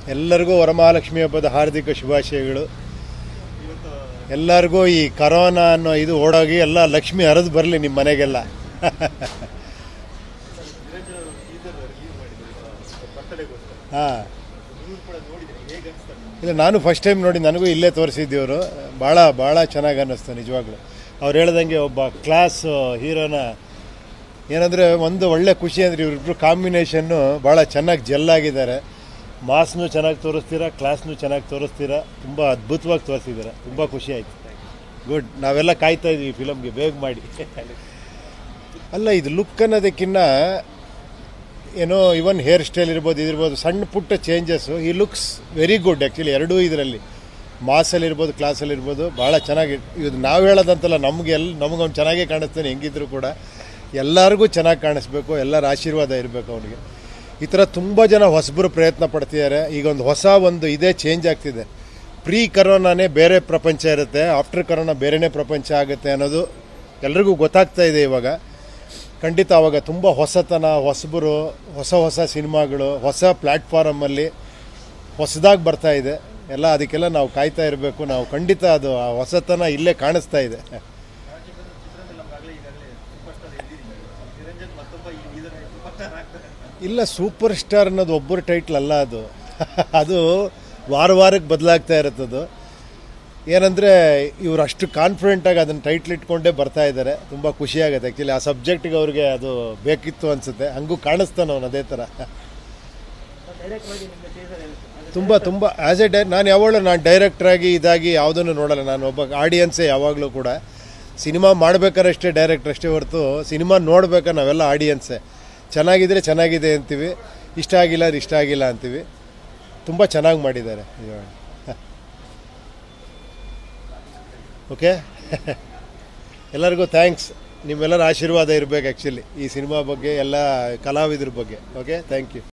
ಎಲ್ಲರಿಗೂ ವರಮಹಾಲಕ್ಷ್ಮಿ ಹಬ್ಬದ ಹಾರ್ದಿಕ ಶುಭಾಶಯಗಳು ಎಲ್ಲರಿಗೂ ಈ ಕರೋನಾ ಅನ್ನೋ ಇದು ಓಡೋಗಿ ಎಲ್ಲ ಲಕ್ಷ್ಮಿ ಹರಿದು ಬರಲಿ ನಿಮ್ಮ ಮನೆಗೆಲ್ಲ ಹಾಂ ಇಲ್ಲ ನಾನು ಫಸ್ಟ್ ಟೈಮ್ ನೋಡಿ ನನಗೂ ಇಲ್ಲೇ ತೋರಿಸಿದ್ದೀವರು ಭಾಳ ಭಾಳ ಚೆನ್ನಾಗಿ ಅನ್ನಿಸ್ತು ನಿಜವಾಗ್ಲೂ ಅವ್ರು ಹೇಳ್ದಂಗೆ ಒಬ್ಬ ಕ್ಲಾಸ್ ಹೀರೋನ ಏನಂದರೆ ಒಂದು ಒಳ್ಳೆ ಖುಷಿ ಅಂದರೆ ಇವರಿಬ್ರು ಕಾಂಬಿನೇಷನ್ನು ಭಾಳ ಚೆನ್ನಾಗಿ ಜೆಲ್ ಆಗಿದ್ದಾರೆ ಮಾಸ್ನು ಚೆನ್ನಾಗಿ ತೋರಿಸ್ತೀರಾ ಕ್ಲಾಸ್ನು ಚೆನ್ನಾಗಿ ತೋರಿಸ್ತೀರಾ ತುಂಬ ಅದ್ಭುತವಾಗಿ ತೋರಿಸಿದ್ದೀರಾ ತುಂಬ ಖುಷಿ ಆಯಿತು ಗುಡ್ ನಾವೆಲ್ಲ ಕಾಯ್ತಾ ಇದ್ವಿ ಫಿಲಮ್ಗೆ ಬೇಗ ಮಾಡಿ ಅಲ್ಲ ಇದು ಲುಕ್ ಅನ್ನೋದಕ್ಕಿಂತ ಏನೋ ಇವನ್ ಹೇರ್ ಸ್ಟೈಲ್ ಇರ್ಬೋದು ಇದಿರ್ಬೋದು ಸಣ್ಣ ಪುಟ್ಟ ಚೇಂಜಸ್ಸು ಈ ಲುಕ್ಸ್ ವೆರಿ ಗುಡ್ ಆ್ಯಕ್ಚುಲಿ ಎರಡೂ ಇದರಲ್ಲಿ ಮಾಸಲ್ಲಿ ಇರ್ಬೋದು ಕ್ಲಾಸಲ್ಲಿ ಇರ್ಬೋದು ಭಾಳ ಚೆನ್ನಾಗಿ ಇದು ನಾವು ಹೇಳೋದಂತಲ್ಲ ನಮಗೆ ಎಲ್ಲ ನಮಗವ್ನು ಚೆನ್ನಾಗೇ ಕಾಣಿಸ್ತಾನೆ ಹೆಂಗಿದ್ರು ಕೂಡ ಎಲ್ಲರಿಗೂ ಚೆನ್ನಾಗಿ ಕಾಣಿಸ್ಬೇಕು ಎಲ್ಲರ ಆಶೀರ್ವಾದ ಇರಬೇಕು ಅವನಿಗೆ ಈ ಥರ ತುಂಬ ಜನ ಹೊಸಬರು ಪ್ರಯತ್ನ ಪಡ್ತಿದ್ದಾರೆ ಈಗ ಒಂದು ಹೊಸ ಒಂದು ಇದೇ ಚೇಂಜ್ ಆಗ್ತಿದೆ ಪ್ರೀ ಕರೋನಾನೇ ಬೇರೆ ಪ್ರಪಂಚ ಇರುತ್ತೆ ಆಫ್ಟರ್ ಕರೋನಾ ಬೇರೆನೇ ಪ್ರಪಂಚ ಆಗುತ್ತೆ ಅನ್ನೋದು ಎಲ್ರಿಗೂ ಗೊತ್ತಾಗ್ತಾ ಇದೆ ಇವಾಗ ಖಂಡಿತ ಅವಾಗ ತುಂಬ ಹೊಸತನ ಹೊಸಬರು ಹೊಸ ಹೊಸ ಸಿನಿಮಾಗಳು ಹೊಸ ಪ್ಲ್ಯಾಟ್ಫಾರಮಲ್ಲಿ ಹೊಸದಾಗಿ ಬರ್ತಾ ಇದೆ ಎಲ್ಲ ಅದಕ್ಕೆಲ್ಲ ನಾವು ಕಾಯ್ತಾ ಇರಬೇಕು ನಾವು ಖಂಡಿತ ಅದು ಆ ಹೊಸತನ ಇಲ್ಲೇ ಕಾಣಿಸ್ತಾ ಇದೆ ಇಲ್ಲ ಸೂಪರ್ ಸ್ಟಾರ್ ಅನ್ನೋದು ಒಬ್ಬರ ಟೈಟ್ಲ್ ಅಲ್ಲ ಅದು ಅದು ವಾರ ವಾರಕ್ಕೆ ಬದಲಾಗ್ತಾ ಇರುತ್ತದು ಏನಂದರೆ ಇವರು ಅಷ್ಟು ಕಾನ್ಫಿಡೆಂಟಾಗಿ ಅದನ್ನು ಟೈಟ್ಲ್ ಇಟ್ಕೊಂಡೇ ಬರ್ತಾ ಇದ್ದಾರೆ ತುಂಬ ಖುಷಿಯಾಗುತ್ತೆ ಆ್ಯಕ್ಚುಲಿ ಆ ಸಬ್ಜೆಕ್ಟಿಗೆ ಅವ್ರಿಗೆ ಅದು ಬೇಕಿತ್ತು ಅನಿಸುತ್ತೆ ಹಂಗೂ ಕಾಣಿಸ್ತಾನೆ ಅವನು ಅದೇ ಥರ ತುಂಬ ತುಂಬ ಆ್ಯಸ್ ಎ ಡೈ ನಾನು ಯಾವಾಗಲೂ ನಾನು ಡೈರೆಕ್ಟ್ರಾಗಿ ಇದಾಗಿ ಯಾವುದನ್ನು ನೋಡಲ್ಲ ನಾನು ಒಬ್ಬ ಆಡಿಯನ್ಸೇ ಯಾವಾಗಲೂ ಕೂಡ ಸಿನಿಮಾ ಮಾಡ್ಬೇಕಾದ್ರೆ ಅಷ್ಟೇ ಡೈರೆಕ್ಟ್ರ್ ಅಷ್ಟೇ ಹೊರತು ಸಿನಿಮಾ ನೋಡ್ಬೇಕಾದ್ರೆ ನಾವೆಲ್ಲ ಆಡಿಯನ್ಸೇ ಚೆನ್ನಾಗಿದ್ರೆ ಚೆನ್ನಾಗಿದೆ ಅಂತೀವಿ ಇಷ್ಟ ಆಗಿಲ್ಲ ಅದು ಇಷ್ಟ ಆಗಿಲ್ಲ ಅಂತೀವಿ ತುಂಬ ಚೆನ್ನಾಗಿ ಮಾಡಿದ್ದಾರೆ ಇವಾಗ ಓಕೆ ಎಲ್ಲರಿಗೂ ಥ್ಯಾಂಕ್ಸ್ ನಿಮ್ಮೆಲ್ಲರ ಆಶೀರ್ವಾದ ಇರಬೇಕು ಆ್ಯಕ್ಚುಲಿ ಈ ಸಿನಿಮಾ ಬಗ್ಗೆ ಎಲ್ಲ ಕಲಾವಿದ್ರ ಬಗ್ಗೆ ಓಕೆ ಥ್ಯಾಂಕ್ ಯು